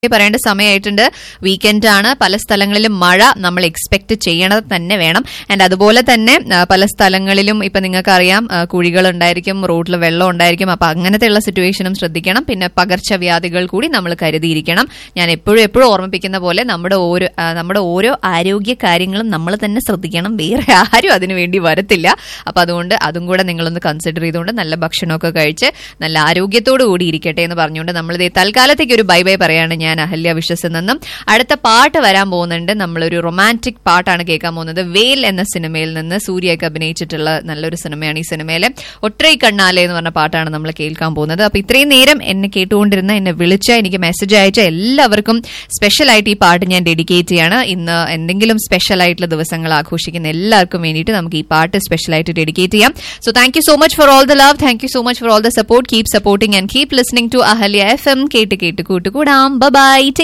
പറയേണ്ട സമയമായിട്ടുണ്ട് വീക്കെൻഡ് ആണ് പല സ്ഥലങ്ങളിലും മഴ നമ്മൾ എക്സ്പെക്ട് ചെയ്യണത് തന്നെ വേണം ആൻഡ് അതുപോലെ തന്നെ ആ, പല സ്ഥലങ്ങളിലും ഇപ്പൊ നിങ്ങൾക്കറിയാം ആ, കുഴികൾ ഉണ്ടായിരിക്കും റോഡിൽ വെള്ളം ഉണ്ടായിരിക്കും അപ്പൊ അങ്ങനത്തെയുള്ള സിറ്റുവേഷനും ശ്രദ്ധിക്കണം പിന്നെ പകർച്ചവ്യാധികൾ കൂടി നമ്മൾ കരുതിയിരിക്കണം ഞാൻ എപ്പോഴും എപ്പോഴും ഓർമ്മിപ്പിക്കുന്ന പോലെ നമ്മുടെ ഓരോ ആ, നമ്മുടെ ഓരോ ആരോഗ്യ കാര്യങ്ങളും നമ്മൾ തന്നെ ശ്രദ്ധിക്കണം വേറെ ആരും അതിനു വേണ്ടി വരത്തില്ല അപ്പൊ അതുകൊണ്ട് അതും കൂടെ നിങ്ങളൊന്ന് കൺസിഡർ ചെയ്തുകൊണ്ട് നല്ല ഭക്ഷണമൊക്കെ കഴിച്ച് നല്ല ആരോഗ്യത്തോടു കൂടി ഇരിക്കട്ടെ എന്ന് പറഞ്ഞുകൊണ്ട് നമ്മളിത് തൽക്കാലത്തേക്ക് ഒരു ബൈ ബൈ പറയാണ് ഞാൻ അഹല്യ വിശ്വസിൽ നിന്നും അടുത്ത പാട്ട് വരാൻ പോകുന്നുണ്ട് നമ്മളൊരു റൊമാൻറ്റിക് പാട്ടാണ് കേൾക്കാൻ പോകുന്നത് വേൽ എന്ന സിനിമയിൽ നിന്ന് സൂര്യയൊക്കെ അഭിനയിച്ചിട്ടുള്ള നല്ലൊരു സിനിമയാണ് ഈ സിനിമയിലെ ഒട്രൈ കണ്ണാലെ എന്ന് പറഞ്ഞ പാട്ടാണ് നമ്മൾ കേൾക്കാൻ പോകുന്നത് അപ്പൊ ഇത്രയും നേരം എന്നെ കേട്ടുകൊണ്ടിരുന്ന എന്നെ വിളിച്ച എനിക്ക് മെസ്സേജ് അയച്ച എല്ലാവർക്കും സ്പെഷ്യൽ ആയിട്ട് ഈ പാട്ട് ഞാൻ ഡെഡിക്കേറ്റ് ചെയ്യാണ് ഇന്ന് എന്തെങ്കിലും സ്പെഷ്യൽ ആയിട്ടുള്ള ദിവസങ്ങൾ ആഘോഷിക്കുന്ന എല്ലാവർക്കും വേണ്ടിയിട്ട് നമുക്ക് ഈ പാട്ട് സ്പെഷ്യൽ ആയിട്ട് ഡെഡിക്കേറ്റ് ചെയ്യാം so thank you so much for all the love thank you so much for all the support keep supporting and keep listening to Ahalya F M കേട്ട് കേട്ട് കൂട്ടുകൂടാം ബൈ